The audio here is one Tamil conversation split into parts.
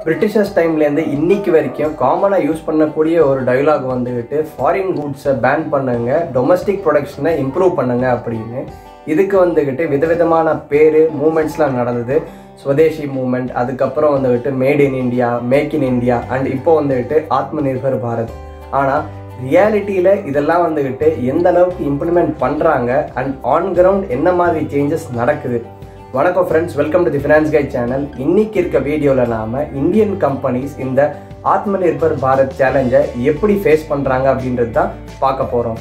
பிரிட்டிஷர்ஸ் டைம்லேருந்து இன்னைக்கு வரைக்கும் காமனாக யூஸ் பண்ணக்கூடிய ஒரு டயலாக் வந்துக்கிட்டு ஃபாரின் குட்ஸை பேன் பண்ணுங்க டொமஸ்டிக் ப்ரொடக்ஷனை இம்ப்ரூவ் பண்ணுங்க அப்படின்னு இதுக்கு வந்துக்கிட்டு விதவிதமான பேர் மூமெண்ட்ஸ்லாம் நடந்தது ஸ்வதேசி மூமெண்ட் அதுக்கப்புறம் வந்துக்கிட்டு made in India make in India and இப்போ வந்துக்கிட்டு ஆத்ம நிர்பர் பாரத் ஆனால் ரியாலிட்டியில் இதெல்லாம் வந்துக்கிட்டு எந்த அளவுக்கு இம்ப்ளிமெண்ட் பண்ணுறாங்க அண்ட் ஆன் கிரவுண்ட் என்ன மாதிரி சேஞ்சஸ் நடக்குது வணக்கம் friends welcome to the finance guide channel இன்னைக்கு இருக்க வீடியோவில் நாம இந்தியன் கம்பெனிஸ் இந்த ஆத்ம நிர்பர் பாரத் சேலஞ்சை எப்படி ஃபேஸ் பண்ணுறாங்க அப்படின்றது தான் பார்க்க போகிறோம்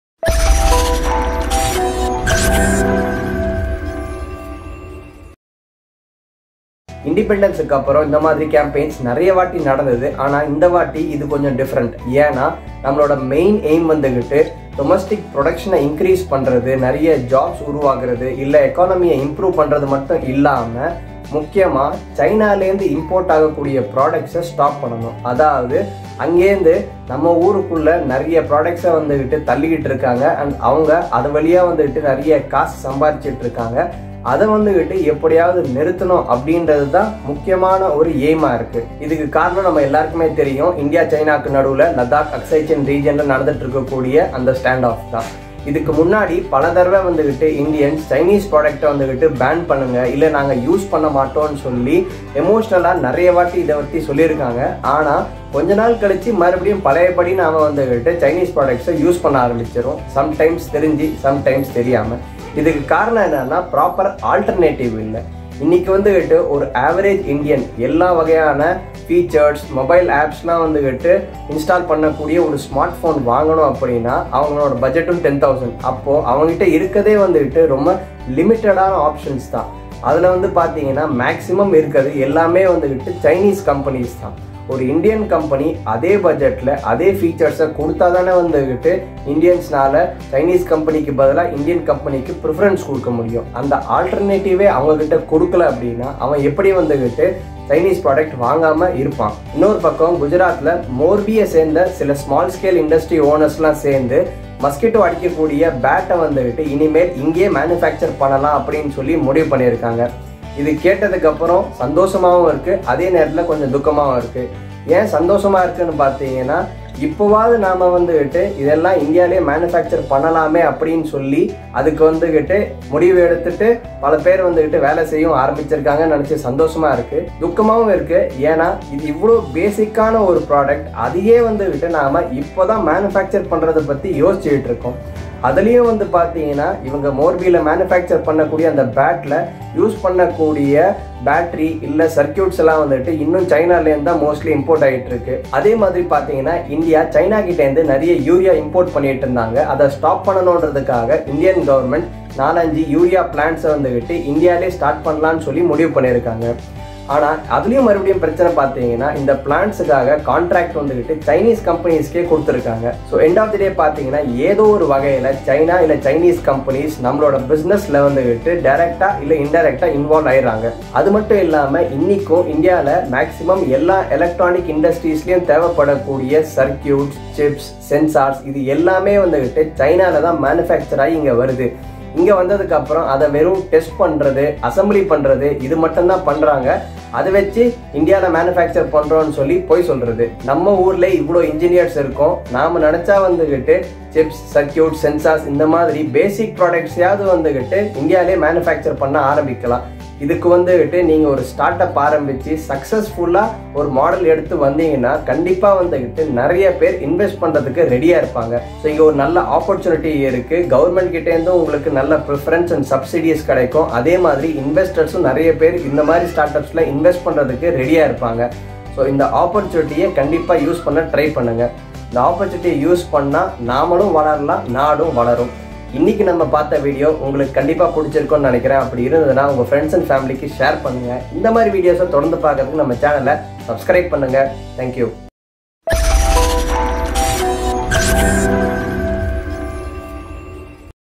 இண்டிபெண்டன்ஸுக்கு அப்புறம் இந்த மாதிரி கேம்பெயின்ஸ் நிறைய வாட்டி நடந்தது ஆனால் இந்த வாட்டி இது கொஞ்சம் டிஃப்ரெண்ட் ஏன்னா நம்மளோட மெயின் எய்ம் வந்துக்கிட்டு டொமஸ்டிக் ப்ரொடக்ஷனை இன்க்ரீஸ் பண்ணுறது நிறைய ஜாப்ஸ் உருவாக்குறது இல்லை எக்கானமியை இம்ப்ரூவ் பண்ணுறது மட்டும் இல்லாமல் முக்கியமாக சைனாலேருந்து இம்போர்ட் ஆகக்கூடிய ப்ராடக்ட்ஸை ஸ்டாப் பண்ணணும் அதாவது அங்கேருந்து நம்ம ஊருக்குள்ள நிறைய ப்ராடக்ட்ஸை வந்துக்கிட்டு தள்ளிக்கிட்டு இருக்காங்க அண்ட் அவங்க அது வழியாக வந்துக்கிட்டு நிறைய காசு சம்பாரிச்சிட்டு இருக்காங்க அதை வந்துக்கிட்டு எப்படியாவது நிறுத்தணும் அப்படின்றது தான் முக்கியமான ஒரு எய்மாக இருக்குது இதுக்கு காரணம் நம்ம எல்லாருக்குமே தெரியும் இந்தியா சைனாக்கு நடுவில் லடாக் அக்சைச்சன் ரீஜனில் நடந்துட்டு இருக்கக்கூடிய அந்த ஸ்டாண்ட் ஆஃப் தான் இதுக்கு முன்னாடி பல தடவை வந்துக்கிட்டு இந்தியன்ஸ் சைனீஸ் ப்ராடக்டை வந்துக்கிட்டு பேன் பண்ணுங்க இல்லை நாங்கள் யூஸ் பண்ண மாட்டோம்னு சொல்லி எமோஷ்னலாக நிறைய வாட்டி இதை பற்றி சொல்லியிருக்காங்க ஆனால் கொஞ்ச நாள் கழிச்சு மறுபடியும் பழையபடி நாம் வந்துக்கிட்டு சைனீஸ் ப்ராடக்ட்ஸை யூஸ் பண்ண ஆரம்பிச்சிடும் சம்டைம்ஸ் தெரிஞ்சு சம்டைம்ஸ் தெரியாமல் இதுக்கு காரணம் என்னன்னா ப்ராப்பர் ஆல்டர்னேட்டிவ் இல்லை இன்னைக்கு வந்துக்கிட்டு ஒரு ஆவரேஜ் இந்தியன் எல்லா வகையான ஃபீச்சர்ஸ் மொபைல் ஆப்ஸ்லாம் வந்துக்கிட்டு இன்ஸ்டால் பண்ணக்கூடிய ஒரு ஸ்மார்ட் ஃபோன் வாங்கணும் அப்படின்னா அவங்களோட பட்ஜெட்டும் டென் தௌசண்ட் அப்போது அவங்ககிட்ட இருக்கதே வந்துக்கிட்டு ரொம்ப லிமிட்டடான ஆப்ஷன்ஸ் தான் அதில் வந்து பார்த்தீங்கன்னா மேக்ஸிமம் இருக்கிறது எல்லாமே வந்துக்கிட்டு சைனீஸ் கம்பெனிஸ் தான் ஒரு இந்தியன் கம்பெனி அதே பட்ஜெட்டில் அதே ஃபீச்சர்ஸை கொடுத்தா தானே வந்துக்கிட்டு இந்தியன்ஸ்னால சைனீஸ் கம்பெனிக்கு பதிலாக இந்தியன் கம்பெனிக்கு ப்ரிஃபரன்ஸ் கொடுக்க முடியும் அந்த ஆல்டர்னேட்டிவே அவங்கக்கிட்ட கொடுக்கல அப்படின்னா அவன் எப்படி வந்துக்கிட்டு சைனீஸ் ப்ராடக்ட் வாங்காமல் இருப்பான் இன்னொரு பக்கம் குஜராத்தில் மோர்பியை சேர்ந்த சில ஸ்மால் ஸ்கேல் இண்டஸ்ட்ரி ஓனர்ஸ்லாம் சேர்ந்து மஸ்கிட்டோ அடிக்கக்கூடிய பேட்டை வந்துக்கிட்டு இனிமேல் இங்கேயே மேனுஃபேக்சர் பண்ணலாம் அப்படின்னு சொல்லி முடிவு பண்ணியிருக்காங்க இது கேட்டதுக்கப்புறம் சந்தோஷமாகவும் இருக்குது அதே நேரத்தில் கொஞ்சம் துக்கமாகவும் இருக்குது ஏன் சந்தோஷமாக இருக்குன்னு பார்த்தீங்கன்னா இப்போவாவது நாம் வந்துக்கிட்டு இதெல்லாம் இந்தியாவிலே மேனுஃபேக்சர் பண்ணலாமே அப்படின்னு சொல்லி அதுக்கு வந்துக்கிட்டு முடிவு எடுத்துட்டு பல பேர் வந்துக்கிட்டு வேலை செய்யும் ஆரம்பிச்சிருக்காங்கன்னு நினச்சி சந்தோஷமாக இருக்குது துக்கமாகவும் இருக்குது ஏன்னா இது இவ்வளோ பேசிக்கான ஒரு ப்ராடக்ட் அதையே வந்துக்கிட்டு நாம் இப்போ தான் மேனுஃபேக்சர் பண்ணுறதை பற்றி யோசிச்சுக்கிட்டு இருக்கோம் அதுலேயும் வந்து பார்த்தீங்கன்னா இவங்க மோர்பியில் மேனுஃபேக்சர் பண்ணக்கூடிய அந்த பேட்டில் யூஸ் பண்ணக்கூடிய பேட்ரி இல்லை சர்க்கியூட்ஸ் எல்லாம் வந்துட்டு இன்னும் சைனாலேருந்து தான் மோஸ்ட்லி இம்போர்ட் ஆகிட்டு இருக்கு அதே மாதிரி பார்த்தீங்கன்னா இந்தியா சைனா கிட்டேருந்து நிறைய யூரியா இம்போர்ட் பண்ணிட்டு இருந்தாங்க அதை ஸ்டாப் பண்ணணுன்றதுக்காக இந்தியன் கவர்மெண்ட் நாலஞ்சு யூரியா பிளான்ஸை வந்துக்கிட்டு இந்தியாவிலே ஸ்டார்ட் பண்ணலான்னு சொல்லி முடிவு பண்ணியிருக்காங்க ஆனால் அதுலேயும் மறுபடியும் பிரச்சனை பார்த்தீங்கன்னா இந்த பிளான்ஸுக்காக கான்ட்ராக்ட் வந்துக்கிட்டு சைனீஸ் கம்பெனிஸ்க்கே கொடுத்துருக்காங்க so end of the day பார்த்தீங்கன்னா ஏதோ ஒரு வகையில் சைனா இல்லை சைனீஸ் கம்பெனிஸ் நம்மளோட பிஸ்னஸில் வந்துக்கிட்டு டைரெக்டாக இல்லை இன்டெரக்டாக இன்வால்வ் ஆயிடுறாங்க அது மட்டும் இல்லாமல் இன்றைக்கும் இந்தியாவில் மேக்ஸிமம் எல்லா எலக்ட்ரானிக் இண்டஸ்ட்ரீஸ்லேயும் தேவைப்படக்கூடிய சர்க்கியூட்ஸ் சிப்ஸ் சென்சார்ஸ் இது எல்லாமே வந்துக்கிட்டு சைனாவில் தான் மேனுஃபேக்சர் ஆகி இங்கே வருது இங்கே வந்ததுக்கு அப்புறம் அதை வெறும் டெஸ்ட் பண்ணுறது அசம்பிளி பண்ணுறது இது மட்டும்தான் பண்ணுறாங்க அதை வச்சு இந்தியாவில் மேனுஃபேக்சர் பண்ணுறோன்னு சொல்லி போய் சொல்கிறது நம்ம ஊரில் இவ்வளோ இன்ஜினியர்ஸ் இருக்கோம் நாம் நினச்சா வந்துக்கிட்டு சிப்ஸ் சர்க்கியூட் சென்சார்ஸ் இந்த மாதிரி பேசிக் ப்ராடக்ட்ஸையாவது வந்துக்கிட்டு இந்தியாவிலே மேனுஃபேக்சர் பண்ண ஆரம்பிக்கலாம் இதுக்கு வந்துக்கிட்டு நீங்கள் ஒரு ஸ்டார்ட் அப் ஆரம்பித்து சக்ஸஸ்ஃபுல்லாக ஒரு மாடல் எடுத்து வந்தீங்கன்னா கண்டிப்பாக வந்துக்கிட்டு நிறைய பேர் இன்வெஸ்ட் பண்ணுறதுக்கு ரெடியாக இருப்பாங்க ஸோ இங்கே ஒரு நல்ல ஆப்பர்ச்சுனிட்டி இருக்குது கவர்மெண்ட் கிட்டேருந்தும் உங்களுக்கு நல்ல ப்ரிஃபரன்ஸ் அண்ட் சப்சிடிஸ் கிடைக்கும் அதே மாதிரி இன்வெஸ்டர்ஸும் நிறைய பேர் இந்த மாதிரி ஸ்டார்ட் அப்ஸில் இன்வெஸ்ட் பண்ணுறதுக்கு ரெடியாக இருப்பாங்க ஸோ இந்த ஆப்பர்ச்சுனிட்டியை கண்டிப்பாக யூஸ் பண்ண ட்ரை பண்ணுங்கள் இந்த ஆப்பர்ச்சுனிட்டியை யூஸ் பண்ணால் நாமளும் வளரலாம் நாடும் வளரும் இன்னைக்கு நம்ம பார்த்த வீடியோ உங்களுக்கு கண்டிப்பாக பிடிச்சிருக்கும்னு நினைக்கிறேன் அப்படி இருந்ததுன்னா உங்கள் ஃப்ரெண்ட்ஸ் அண்ட் ஃபேமிலிக்கு ஷேர் பண்ணுங்கள் இந்த மாதிரி வீடியோஸை தொடர்ந்து பார்க்கறதுக்கு நம்ம சேனலை சப்ஸ்கிரைப் பண்ணுங்கள் தேங்க்யூ